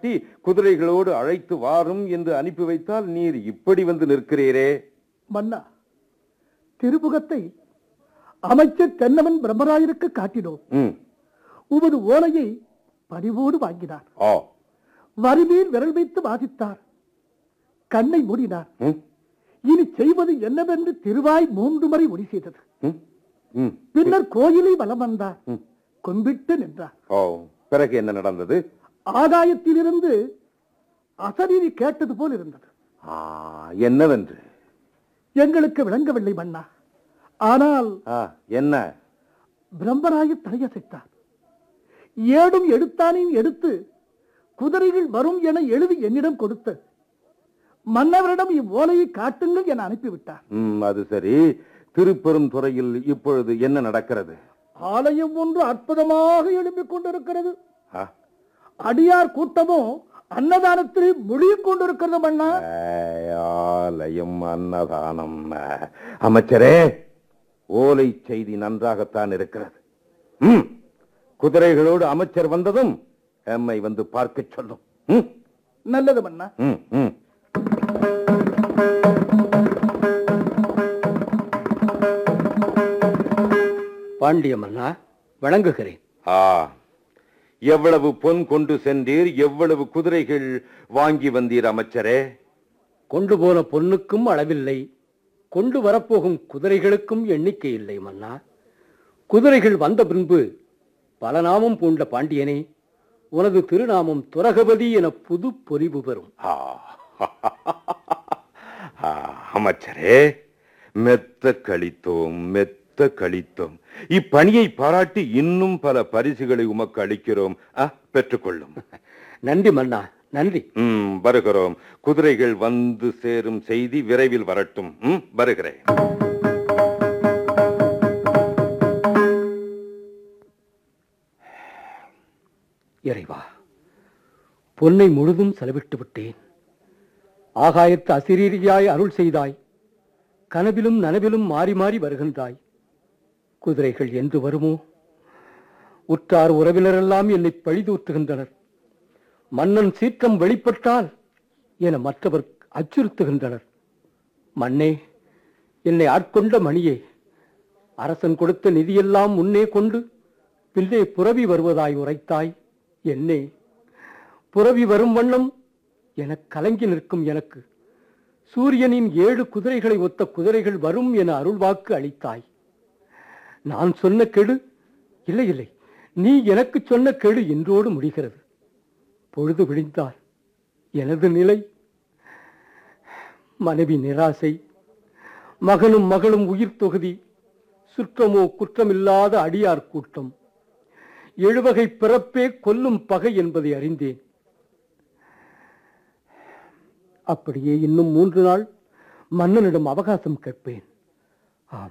பாராட்டி குதிரைகளோடு அழைத்து வாரும் என்று அனுப்பி வைத்தால் நீர் இப்படி வந்து நிற்கிறீரே மன்னா திருமுகத்தை அமைச்சர் தென்னவன் பிரம்மராயருக்கு காட்டினோம் ம் உமது ஓலையை பணிவோடு வாங்கினார் ஓ வரிமீன் விரல் வைத்து வாசித்தார் கண்ணை மூடினார் ம் இனி செய்வது என்னவென்று திருவாய் மூன்று முறை ஒளி செய்தது ம் ம் பின்னர் கோயிலை வலம் வந்தார் ம். கும்பிட்டு நின்றார் ஓ பிறகு என்ன நடந்தது ஆகாயத்திலிருந்து அசரீரி கேட்டது போல் இருந்தது ஆ என்னவென்று எங்களுக்கு விளங்கவில்லை மன்னா ஆனால் ஆ என்ன பிரம்மராய தலையசைத்தார் ஏடும் எடுத்தானையும் எடுத்து குதிரைகள் வரும் என எழுதி என்னிடம் கொடுத்து மன்னவரிடம் இவ்வோலையை காட்டுங்கள் என அனுப்பிவிட்டார் ம் அது சரி திருப்பெருந்துறையில் இப்பொழுது என்ன நடக்கிறது ஆலயம் ஒன்று அற்புதமாக எழுப்பிக் கொண்டிருக்கிறது ஆ, அடியார் கூட்டமோ அன்னதானத்தில் முழுகிக் கொண்டிருக்கிறது மன்னா ஆலயம் அன்னதானம் அமைச்சரே ஓலை செய்தி நன்றாகத்தான் இருக்கிறது ம் குதிரைகளோடு அமைச்சர் வந்ததும் எம்மை வந்து பார்க்கச் சொல்லும் ம், நல்லது மன்னா ம், ம். பாண்டிய மன்னா வணங்குகிறேன் ஆ எவ்வளவு பொன் கொண்டு சென்றீர் எவ்வளவு குதிரைகள் வாங்கி வந்தீர் அமைச்சரே கொண்டு போன பொன்னுக்கும் அளவில்லை கொண்டு வரப்போகும் குதிரைகளுக்கும் எண்ணிக்கை இல்லை மன்னா குதிரைகள் வந்த பின்பு பல நாமம் பூண்ட பாண்டியனே உனது திருநாமம் துரகபதி என புது பொலிவு பெறும் ஆ, ஆ, அமைச்சரே மெத்த கழித்தோம் மெத்த கழித்தோம் இப்பணியை பாராட்டி இன்னும் பல பரிசுகளை உமக்கு அளிக்கிறோம் ஆ, பெற்றுக்கொள்ளும் நன்றி மன்னா நன்றி ம் வருகிறோம் குதிரைகள் வந்து சேரும் செய்தி விரைவில் வரட்டும் ம் வருகிறேன் இறைவா பொன்னை முழுதும் செலவிட்டு விட்டேன் ஆகாயத்து அசிரீரியாய் அருள் செய்தாய் கனவிலும் நனவிலும் மாறி மாறி வருகின்றாய் குதிரைகள் என்று வருமோ உற்றார் உறவினரெல்லாம் என்னை பழிதூற்றுகின்றனர் மன்னன் சீற்றம் வெளிப்பட்டால் என மற்றவர் அச்சுறுத்துகின்றனர் மன்னே என்னை ஆட்கொண்ட மணியே அரசன் கொடுத்த நிதியெல்லாம் முன்னே கொண்டு பிள்ளை புரவி வருவதாய் உரைத்தாய் என்னே புரவி வரும் வண்ணம் எனக் கலங்கி நிற்கும் எனக்கு சூரியனின் ஏழு குதிரைகளை ஒத்த குதிரைகள் வரும் என அருள்வாக்கு அளித்தாய் நான் சொன்ன கெடு இல்லை இல்லை நீ எனக்கு சொன்ன கெடு இன்றோடு முடிகிறது பொழுது விழிந்தால் எனது நிலை மனைவி நிராசை மகனும் மகளும் உயிர் தொகுதி சுற்றமோ குற்றமில்லாத அடியார் கூட்டம் எழுவகை பிறப்பே கொல்லும் பகை என்பதை அறிந்தேன் அப்படியே இன்னும் மூன்று நாள் மன்னனிடம் அவகாசம் கேட்பேன்